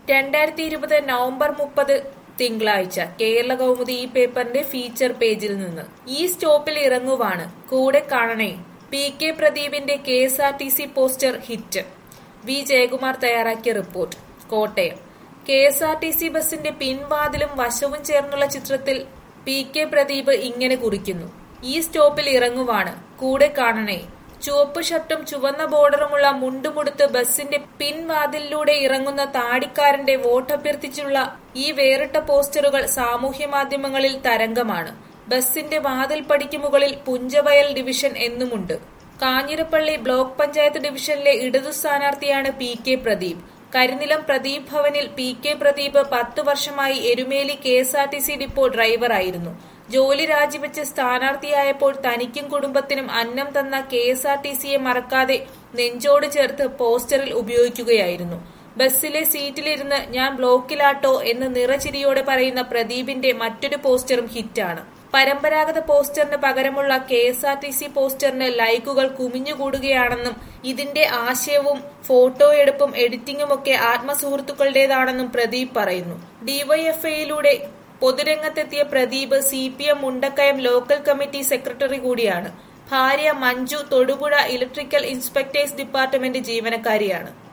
രണ്ടായിരത്തി ഇരുപത് നവംബർ മുപ്പത് തിങ്കളാഴ്ച കേരള കൗമുദി ഈ പേപ്പറിന്റെ ഫീച്ചർ പേജിൽ നിന്ന് ഈ സ്റ്റോപ്പിൽ ഇറങ്ങുവാണ് കൂടെ കാണണേ പി കെ പ്രദീപിന്റെ K S R T C poster hit V Jayakumar തയ്യാറാക്കിയ report Kottayam K S R T C ബസിന്റെ പിൻവാതിലും വശവും ചേർന്നുള്ള ചിത്രത്തിൽ പി കെ പ്രദീപ് ഇങ്ങനെ കുറിക്കുന്നു ഈ സ്റ്റോപ്പിൽ ഇറങ്ങുവാണ് കൂടെ കാണണേ ചുവപ്പ് ഷർട്ടും ചുവന്ന ബോർഡറുമുള്ള മുണ്ടുമുടുത്ത് ബസിന്റെ പിൻവാതിലിലൂടെ ഇറങ്ങുന്ന താടിക്കാരന്റെ വോട്ടഭ്യർത്ഥിച്ചുള്ള ഈ വേറിട്ട പോസ്റ്ററുകൾ സാമൂഹ്യ മാധ്യമങ്ങളിൽ തരംഗമാണ് ബസിന്റെ വാതിൽപ്പടിക്ക് മുകളിൽ പുഞ്ചവയൽ ഡിവിഷൻ എന്നുമുണ്ട് കാഞ്ഞിരപ്പള്ളി ബ്ലോക്ക് പഞ്ചായത്ത് ഡിവിഷനിലെ ഇടതു സ്ഥാനാർത്ഥിയാണ് പി കെ പ്രദീപ് കരിനിലം പ്രദീപ് ഭവനിൽ പി കെ പ്രദീപ് പത്ത് വർഷമായി Erumeli K S R T C depot ഡ്രൈവറായിരുന്നു ജോലി രാജിവെച്ച് സ്ഥാനാർത്ഥിയായപ്പോൾ തനിക്കും കുടുംബത്തിനും അന്നം തന്ന കെ എസ് ആർ ടി സിയെ മറക്കാതെ നെഞ്ചോട് ചേർത്ത് പോസ്റ്ററിൽ ഉപയോഗിക്കുകയായിരുന്നു ബസ്സിലെ സീറ്റിലിരുന്ന് ഞാൻ ബ്ലോക്കിലാട്ടോ എന്ന് നിറചിരിയോടെ പറയുന്ന പ്രദീപിന്റെ മറ്റൊരു പോസ്റ്ററും ഹിറ്റാണ് പരമ്പരാഗത പോസ്റ്ററിന് പകരമുള്ള K S R T C പോസ്റ്ററിന് ലൈക്കുകൾ കുമിഞ്ഞുകൂടുകയാണെന്നും ഇതിന്റെ ആശയവും ഫോട്ടോയെടുപ്പും എഡിറ്റിംഗുമൊക്കെ ആത്മസുഹൃത്തുക്കളുടേതാണെന്നും പ്രദീപ് പറയുന്നു ഡിവൈഎഫ്ഐയിലൂടെ പൊതുരംഗത്തെത്തിയ Pradeep C P M Mundakayam local committee secretary കൂടിയാണ് ഭാര്യ Manju Thodupuzha electrical inspectors department ജീവനക്കാരിയാണ്